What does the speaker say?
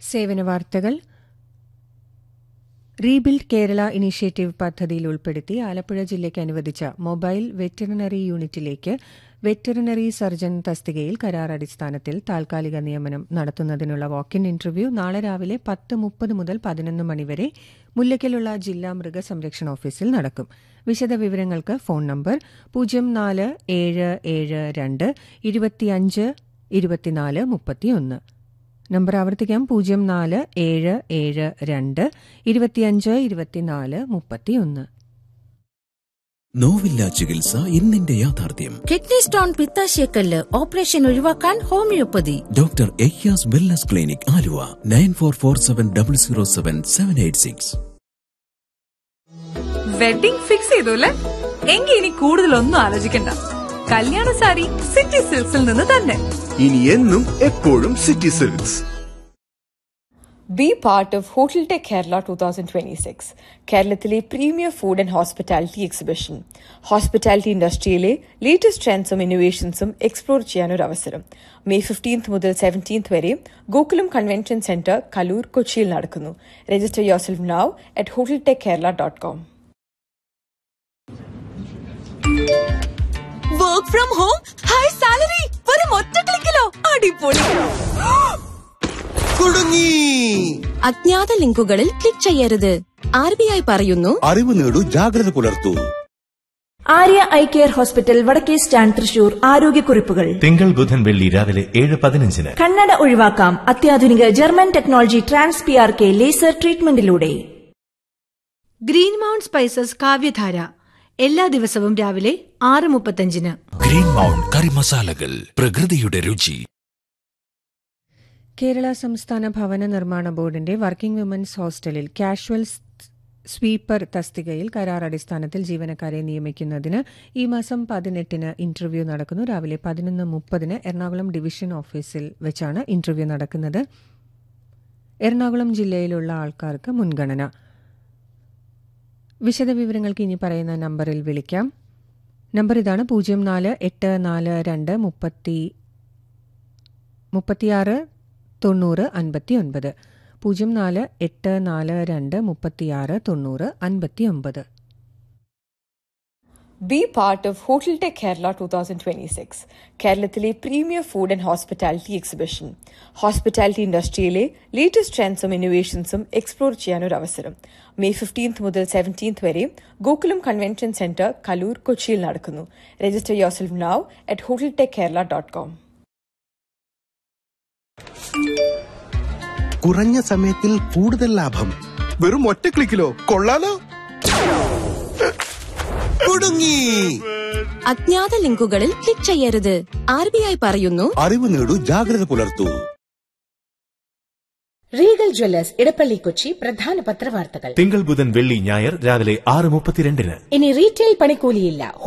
സേവന വാർത്തകൾ rebuild Kerala initiative പദ്ധതിയിൽ ഉൾപ്പെടുത്തി ആലപ്പുഴ ജില്ലയ്ക്ക് അനുവദിച്ച മൊബൈൽ വെറ്ററിനറി യൂണിറ്റിലേക്ക് വെറ്ററിനറി സർജൻ തസ്തികയിൽ കരാർ അടിസ്ഥാനത്തിൽ താൽക്കാലിക നിയമനം നടത്തുന്നതിനുള്ള വാക്കിൻ ഇന്റർവ്യൂ നാളെ രാവിലെ പത്ത് മുപ്പത് മുതൽ പതിനൊന്ന് മണിവരെ മുല്ലയ്ക്കലുള്ള ജില്ലാ മൃഗസംരക്ഷണ ഓഫീസിൽ നടക്കും വിശദവിവരങ്ങൾക്ക് ഫോൺ നമ്പർ പൂജ്യം നാല് ഏഴ് ഏഴ് രണ്ട് ഇരുപത്തിയഞ്ച് ഇരുപത്തിനാല് മുപ്പത്തിയൊന്ന് നമ്പർ ആവർത്തിക്കാം പൂജ്യം നാല് ഏഴ് ഏഴ് രണ്ട് ഇരുപത്തിയഞ്ച് ഇരുപത്തിനാല് മുപ്പത്തിയൊന്ന് നോവില്ല ചികിത്സ ഇന്നിന്റെ യാഥാർത്ഥ്യം കിഡ്നി സ്റ്റോൺ പിത്താശയക്കല്ല് ഓപ്പറേഷൻ ഒഴിവാക്കാൻ ഹോമിയോപ്പതി ഡോക്ടർ എയ്യാസ് wellness clinic Aluva nine four four seven double zero seven seven eight six wedding fix ചെയ്തു അല്ലേ എങ്കിൽ ഇനി കൂടുതലൊന്നും ആലോചിക്കണ്ട കല്യാണ സാരി സിറ്റി സിൽക്സിൽ നിന്ന് തന്നെ ഇനി എന്നും എപ്പോഴും City Silks Be part of Hotel Tech Kerala 2026, കേരളത്തിലെ premier food and hospitality exhibition hospitality ഇൻഡസ്ട്രിയിലെ ലേറ്റസ്റ്റ് ട്രെൻഡ്സും ഇന്നോവേഷൻസും എക്സ്പ്ലോർ ചെയ്യാനൊരു അവസരം മെയ് ഫിഫ്റ്റീൻത്ത് മുതൽ സെവൻറ്റീൻത്ത് വരെ ഗോകുലം കൺവെൻഷൻ സെന്റർ കലൂർ കൊച്ചിയിൽ നടക്കുന്നു register yourself now at Hotel Tech Kerala dot com work from home high salary വെറും ഒറ്റ ക്ലിക്കിലോ അടിപൊളി കുടുങ്ങി അജ്ഞാത ലിങ്കുകളിൽ ക്ലിക്ക് ചെയ്യരുത് ആർ ബി ഐ പറയുന്നു അറിവ് നേടൂ ജാഗ്രത പുലർത്തൂ ആര്യ ഐ കെയർ ഹോസ്പിറ്റൽ വടക്കേ സ്റ്റാൻഡ് തൃശൂർ ആരോഗ്യക്കുറിപ്പുകൾ തിങ്കൾ ബുധൻ വെള്ളി രാവിലെ ഏഴ് പതിനഞ്ചിന് കണ്ണട ഒഴിവാക്കാം അത്യാധുനിക German technology trans P R K laser ട്രീറ്റ്മെന്റിലൂടെ ഗ്രീൻ മൗണ്ട് സ്പൈസസ് കാവ്യധാര എല്ലാ ദിവസവും രാവിലെ ആറ് മുപ്പത്തഞ്ചിന് ഗ്രീൻ മൗണ്ട് കറി മസാലകൾ പ്രകൃതിയുടെ രുചി കേരള സംസ്ഥാന ഭവന നിർമ്മാണ ബോർഡിന്റെ വർക്കിംഗ് വിമൻസ് ഹോസ്റ്റലിൽ കാഷ്വൽ സ് സ്വീപ്പർ തസ്തികയിൽ കരാർ അടിസ്ഥാനത്തിൽ ജീവനക്കാരെ നിയമിക്കുന്നതിന് ഈ മാസം പതിനെട്ടിന് ഇന്റർവ്യൂ നടക്കുന്നു രാവിലെ പതിനൊന്ന് മുപ്പതിന് എറണാകുളം ഡിവിഷൻ ഓഫീസിൽ വെച്ചാണ് ഇന്റർവ്യൂ നടക്കുന്നത് എറണാകുളം ജില്ലയിലുള്ള ആൾക്കാർക്ക് മുൻഗണന വിശദവിവരങ്ങൾക്ക് ഇനി പറയുന്ന നമ്പറിൽ വിളിക്കാം നമ്പർ ഇതാണ് പൂജ്യം നാല് എട്ട് നാല് രണ്ട് മുപ്പത്തി മുപ്പത്തിയാറ് തൊണ്ണൂറ് അൻപത്തി ഒൻപത് പൂജ്യം നാല് എട്ട് നാല് രണ്ട് മുപ്പത്തിയാറ് തൊണ്ണൂറ് അൻപത്തി ഒമ്പത് be part of Hotel Tech Kerala two thousand twenty six കേരളത്തിലെ premier food and hospitality exhibition hospitality ഇൻഡസ്ട്രിയിലെ ലേറ്റസ്റ്റ് ട്രെൻഡ്സും ഇന്നോവേഷൻസും എക്സ്പ്ലോർ ചെയ്യാനൊരു അവസരം മെയ് ഫിഫ്റ്റീൻത്ത് മുതൽ സെവൻറ്റീൻത്ത് വരെ ഗോകുലം കൺവെൻഷൻ സെന്റർ കലൂർ കൊച്ചിയിൽ നടക്കുന്നു register yourself now at Hotel Tech Kerala dot com കുറഞ്ഞ സമയത്തിൽ കൂടുതൽ ലാഭം വെറും ഒറ്റ ക്ലിക്കിലോ കൊള്ളാലോ കുടുങ്ങി അജ്ഞാത ലിങ്കുകളിൽ ക്ലിക്ക് ചെയ്യരുത് ആർ ബി ഐ പറയുന്നു അറിവ് നേടൂ ജാഗ്രത പുലർത്തൂ റീഗൽ ജ്വല്ലേഴ്സ് ഇടപ്പള്ളി കൊച്ചി പ്രധാന പത്രവാർത്തകൾ തിങ്കൾ ബുധൻ വെള്ളി ഞായർ രാവിലെ ആറ് മുപ്പത്തിരണ്ടിന് ഇനി റീറ്റെയിൽ പണിക്കൂലിയില്ല